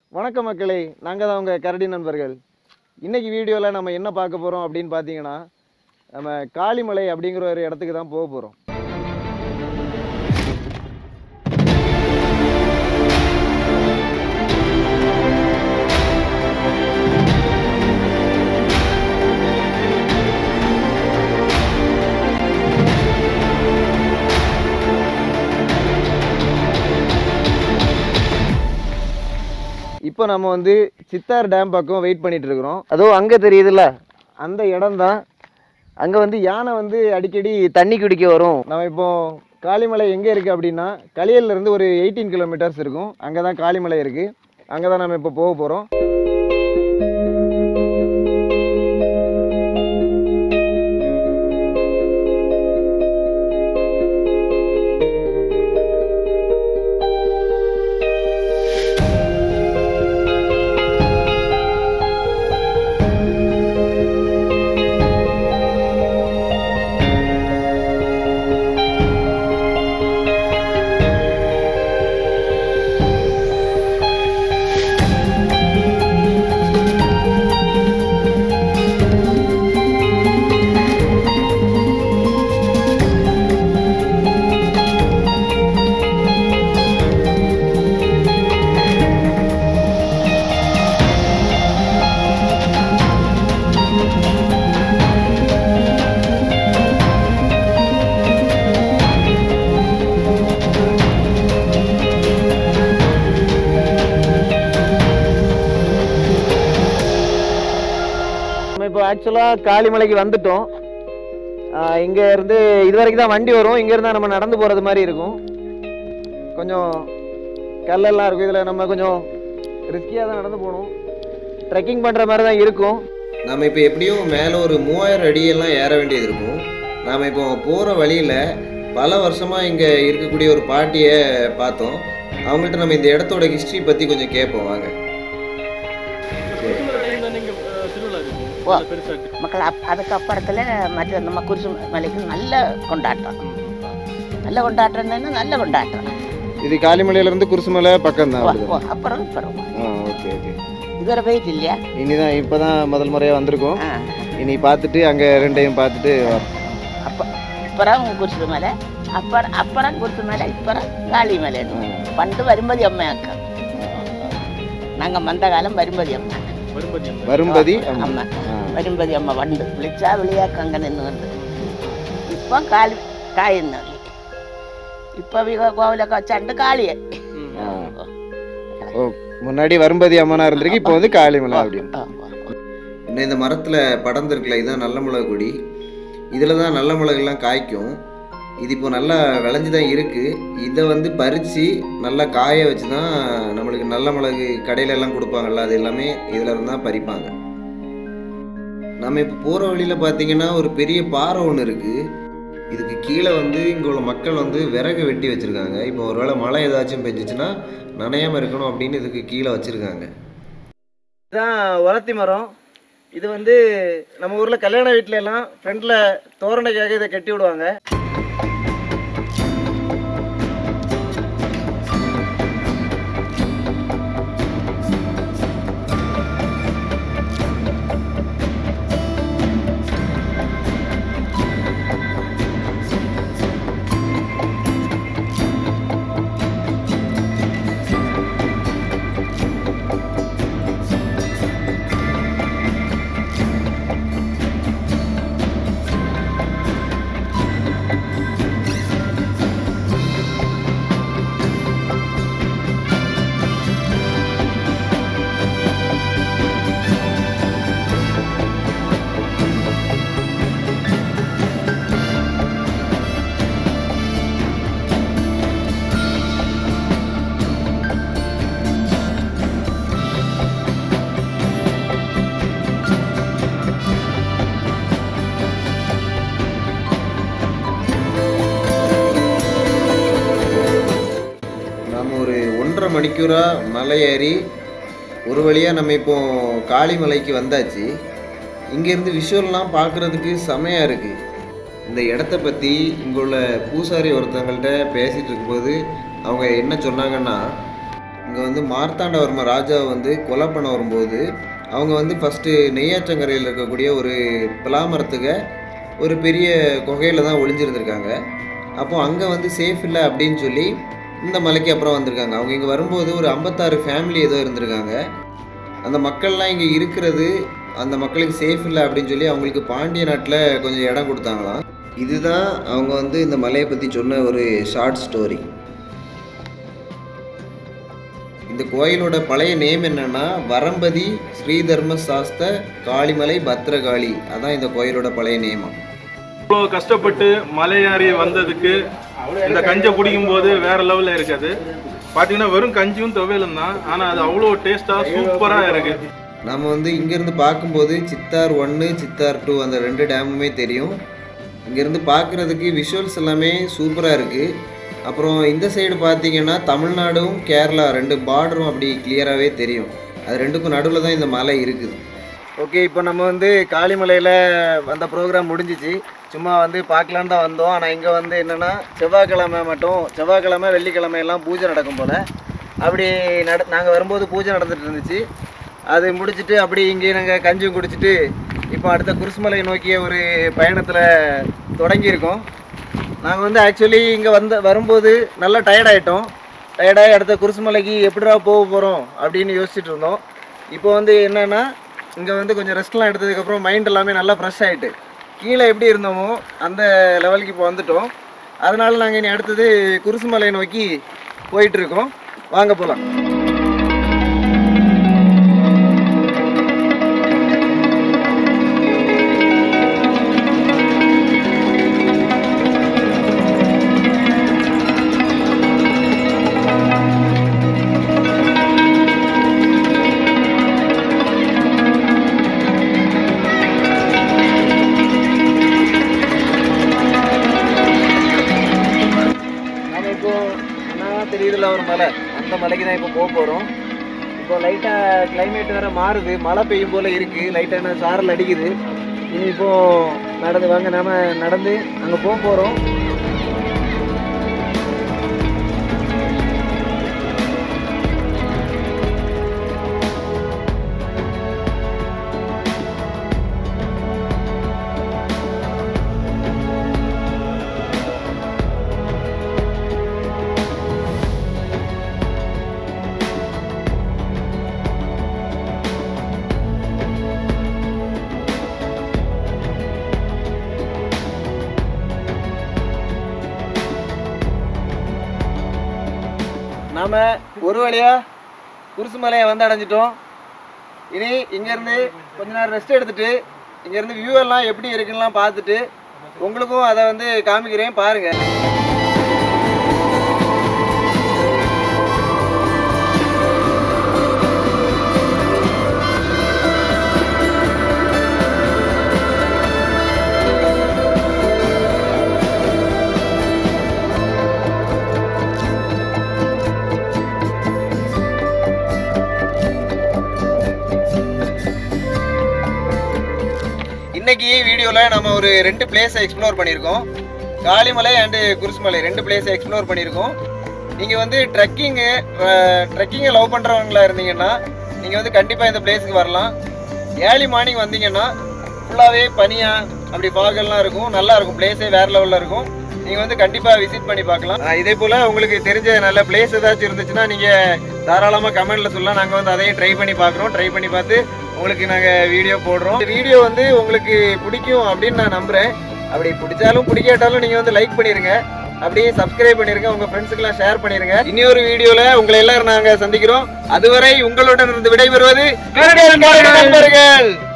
வணக்கம் மக்களே நாங்கள் தான் உங்கள் கரடி நண்பர்கள் இன்னைக்கு வீடியோவில் நம்ம என்ன பார்க்க போகிறோம் அப்படின்னு பார்த்தீங்கன்னா நம்ம காளிமலை அப்படிங்கிற ஒரு இடத்துக்கு தான் போக போகிறோம் இப்போ நம்ம வந்து சித்தார் டேம் பக்கம் வெயிட் பண்ணிட்டு இருக்கிறோம் அதோ அங்கே தெரியுதுல்ல அந்த இடம் தான் அங்கே வந்து யானை வந்து அடிக்கடி தண்ணி குடிக்க வரும் நம்ம இப்போ காளிமலை எங்கே இருக்குது அப்படின்னா களியல்ல இருந்து ஒரு எயிட்டீன் கிலோமீட்டர்ஸ் இருக்கும் அங்கே தான் காளிமலை இருக்குது அங்கே தான் நம்ம இப்போ போக போகிறோம் நம்ம இப்போ ஆக்சுவலாக காளிமலைக்கு வந்துட்டோம் ஆஹ் இங்க இருந்து இது வரைக்கும் தான் வண்டி வரும் இங்க இருந்தா நம்ம நடந்து போறது மாதிரி இருக்கும் கொஞ்சம் கல்லெல்லாம் இருக்கும் இதுல நம்ம கொஞ்சம் ரிஸ்கியாக தான் நடந்து போகணும் ட்ரெக்கிங் பண்ற மாதிரி தான் இருக்கும் நாம் இப்போ எப்படியும் மேலே ஒரு மூவாயிரம் அடியெல்லாம் ஏற வேண்டியது இருக்கும் நாம் இப்போ போகிற வழியில் பல வருஷமாக இங்கே இருக்கக்கூடிய ஒரு பாட்டியை பார்த்தோம் அவங்கள்ட்ட நம்ம இந்த இடத்தோட ஹிஸ்ட்ரி பற்றி கொஞ்சம் கேட்போம் வாங்க ஓ. மக்கள் அப் அதுக்கப்புறத்தில் மற்ற நம்ம குருசு மலைக்கு நல்ல கொண்டாட்டம் நல்ல கொண்டாட்டம்னா நல்ல கொண்டாட்டம் இது காளிமலையில இருந்து குருசுமலை பக்கம் ஓ, தான் ஓ, அப்புறம் அப்புறம் ஓகே ஓகே இதுவரை போயிட்டு இல்லையா இனிதான் இப்பதான் முதல் முறையா வந்திருக்கோம் ஆ இனி பார்த்துட்டு அங்க ரெண்டையும் பார்த்துட்டு அப்போ அப்புறம் குருசு மலை அப்புறம் அப்புறம் குருசு மலை இப்புறம் காளி மலை பண்டு வரும்பதி அம்மையாக்கா நாங்கள் மந்த காலம் வரும்பதி அம்மா வரும்பதி அம்மா. அம்மா ஆ. வரும்பதி அம்மா வண்டு விழிச்சா விளையாக்க அங்கே நின்று வந்து இப்போ காளி காயின்னு இப்போ கோவிலൊക്കെ வச்சாண்டு காளியை ஓ முன்னாடி வரும்பதி அம்மனா இருந்திருக்கு இப்போ வந்து காளிமலை அப்படின்னு இன்னும் இந்த மரத்தில் படர்ந்துருக்குல இதுதான் நல்ல மிளகு கொடி இதில் தான் நல்ல மிளகுலாம் காய்க்கும் இது இப்போ நல்லா விளைஞ்சு தான் இருக்குது இதை வந்து பறித்து நல்லா காய வச்சு தான் நம்மளுக்கு நல்ல மிளகு கடையில எல்லாம் கொடுப்பாங்கல்ல அது எல்லாமே இதில் இருந்து தான் பறிப்பாங்க நம்ம இப்போ போகிற வழியில் பார்த்தீங்கன்னா ஒரு பெரிய பாறை ஒன்று இருக்குது இதுக்கு கீழே வந்து இங்கே உள்ள மக்கள் வந்து விறகு வெட்டி வச்சுருக்காங்க இப்போ ஒருவேளை மழை ஏதாச்சும் பெஞ்சிச்சுன்னா நனையாமல் இருக்கணும் அப்படின்னு இதுக்கு கீழே வச்சுருக்காங்க இதுதான் உரத்தி மரம் இது வந்து நம்ம ஊர்ல கல்யாண வீட்ல எல்லாம் ஃப்ரண்ட்ல தோரணைக்காக இதை கட்டி விடுவாங்க நாம் ஒரு ஒன்றரை மணிக்கூராக மலை ஏறி ஒரு வழியாக நம்ம இப்போ காளிமலைக்கு வந்தாச்சு இங்கேருந்து விஷுவல்லாம் பார்க்குறதுக்கு செமையாக இருக்குது இந்த இடத்த பற்றி இங்கே உள்ள பூசாரி ஒருத்தவங்கள்ட்ட பேசிகிட்டு இருக்கும்போது அவங்க என்ன சொன்னாங்கன்னா இங்கே வந்து மார்த்தாண்டவர்ம ராஜாவை வந்து கொலை பண்ண வரும்போது அவங்க வந்து ஃபஸ்ட்டு நெய்யாற்றங்கரையில் இருக்கக்கூடிய ஒரு பிலாமரத்துக்கு ஒரு பெரிய குகையில் தான் ஒளிஞ்சிருந்திருக்காங்க அப்போ அங்கே வந்து சேஃப் இல்லை அப்படின்னு சொல்லி இந்த மலைக்கு அப்புறம் வந்திருக்காங்க அவங்க இங்கே வரும்போது ஒரு ஐம்பத்தாறு ஃபேமிலி ஏதோ இருந்திருக்காங்க அந்த மக்கள்லாம் இங்கே இருக்கிறது அந்த மக்களுக்கு சேஃப் இல்லை அப்படின்னு சொல்லி அவங்களுக்கு பாண்டிய நாட்டில் கொஞ்சம் இடம் கொடுத்தாங்களாம் இதுதான் அவங்க வந்து இந்த மலையை பற்றி சொன்ன ஒரு ஷார்ட் ஸ்டோரி இந்த கோயிலோட பழைய நேம் என்னன்னா வரம்பதி ஸ்ரீதர்ம சாஸ்த காளிமலை பத்ரகாளி அதான் இந்த கோயிலோட பழைய நேமா இவ்வளோ கஷ்டப்பட்டு மலையாறி வந்ததுக்கு இந்த கஞ்சை குடிக்கும் போது வேற லெவலில் இருக்குது பார்த்தீங்கன்னா வெறும் கஞ்சியும் துவையலும் தான் ஆனால் அது அவ்வளோ டேஸ்ட்டாக சூப்பராக இருக்கு நம்ம வந்து இங்கேருந்து பார்க்கும்போது சித்தார் ஒன்று சித்தார் டூ அந்த ரெண்டு டேமுமே தெரியும் இங்கேருந்து பார்க்குறதுக்கு விஷுவல்ஸ் எல்லாமே சூப்பராக இருக்குது அப்புறம் இந்த சைடு பார்த்தீங்கன்னா தமிழ்நாடும் கேரளா ரெண்டு பார்டரும் அப்படி கிளியராகவே தெரியும் அது ரெண்டுக்கும் நடுவில் தான் இந்த மலை இருக்குது ஓகே இப்போ நம்ம வந்து காளிமலையில் அந்த ப்ரோக்ராம் முடிஞ்சிச்சு சும்மா வந்து பார்க்கலான்னு தான் வந்தோம் ஆனால் இங்கே வந்து என்னென்னா செவ்வாய்க்கிழமை மட்டும் செவ்வாய்க்கிழமை வெள்ளிக்கிழமை எல்லாம் பூஜை நடக்கும் போல் அப்படி நட நாங்கள் வரும்போது பூஜை நடந்துட்டு இருந்துச்சு அது முடிச்சுட்டு அப்படி இங்கே நாங்கள் கஞ்சியும் குடிச்சிட்டு இப்போ அடுத்த குருசுமலை நோக்கிய ஒரு பயணத்தில் தொடங்கியிருக்கோம் நாங்கள் வந்து ஆக்சுவலி இங்கே வந்து வரும்போது நல்லா டயர்ட் ஆகிட்டோம் டயர்டாகி அடுத்த குருசுமலைக்கு எப்படிடா போக போகிறோம் அப்படின்னு யோசிச்சுட்டு இருந்தோம் இப்போ வந்து என்னென்னா இங்கே வந்து கொஞ்சம் ரெஸ்ட்லாம் எடுத்ததுக்கப்புறம் மைண்ட் எல்லாமே நல்லா ஃப்ரெஷ் ஆகிட்டு கீழே எப்படி இருந்தோமோ அந்த லெவலுக்கு இப்போ வந்துட்டோம் அதனால நாங்கள் இனி அடுத்தது குருசுமலை நோக்கி போயிட்டு இருக்கோம் வாங்க போகலாம் நாம இப்போ என்ன தெரியுதுல ஒரு மலை அந்த மலைக்கு தான் இப்போ போக போகிறோம் இப்போ லைட்டாக கிளைமேட் வேறு மாறுது மழை பெய்யும் போல் இருக்குது லைட்டாக என்ன சாரல் அடிக்குது இனி இப்போ நடந்து வாங்க நாம நடந்து அங்கே போக போகிறோம் நாம ஒரு வழியா குருசுமலையை வந்து அடைஞ்சிட்டோம் இனி இங்கேருந்து கொஞ்ச நேரம் ரெஸ்ட் எடுத்துட்டு இங்கேருந்து வியூ எல்லாம் எப்படி இருக்குன்னுலாம் பார்த்துட்டு உங்களுக்கும் அதை வந்து காமிக்கிறேன் பாருங்க இன்னைக்கு வீடியோவில் நம்ம ஒரு ரெண்டு பிளேஸை எக்ஸ்ப்ளோர் பண்ணியிருக்கோம் காளிமலை அண்டு குருசுமலை ரெண்டு பிளேஸை எக்ஸ்ப்ளோர் பண்ணியிருக்கோம் நீங்கள் வந்து ட்ரெக்கிங்கு ட்ரெக்கிங்கை லவ் பண்ணுறவங்களா இருந்தீங்கன்னா நீங்கள் வந்து கண்டிப்பாக இந்த பிளேஸுக்கு வரலாம் ஏர்லி மார்னிங் வந்தீங்கன்னா ஃபுல்லாகவே பனியாக அப்படி பாகல்லாம் இருக்கும் நல்லா இருக்கும் பிளேஸே வேறு லெவலில் இருக்கும் நீங்கள் வந்து கண்டிப்பாக விசிட் பண்ணி பார்க்கலாம் ஆஹ் இதே போல் உங்களுக்கு தெரிஞ்ச நல்ல பிளேஸ் ஏதாச்சும் இருந்துச்சுன்னா நீங்கள் தாராளமாக கமெண்ட்டில் சொல்லலாம் நாங்கள் வந்து அதையும் ட்ரை பண்ணி பார்க்குறோம் ட்ரை பண்ணி பார்த்து உங்களுக்கு நாங்கள் வீடியோ போடுறோம் இந்த வீடியோ வந்து உங்களுக்கு பிடிக்கும் அப்படின்னு நான் நம்புகிறேன் அப்படி பிடிச்சாலும் பிடிக்காட்டாலும் நீங்கள் வந்து லைக் பண்ணிடுங்க அப்படியே சப்ஸ்கிரைப் பண்ணிருங்க உங்க ஃப்ரெண்ட்ஸுக்கெல்லாம் ஷேர் பண்ணிருங்க இன்னொரு வீடியோல உங்களை எல்லாரும் நாங்க சந்திக்கிறோம் அதுவரை உங்களுடன் இருந்து விடைபெறுவது நண்பர்கள்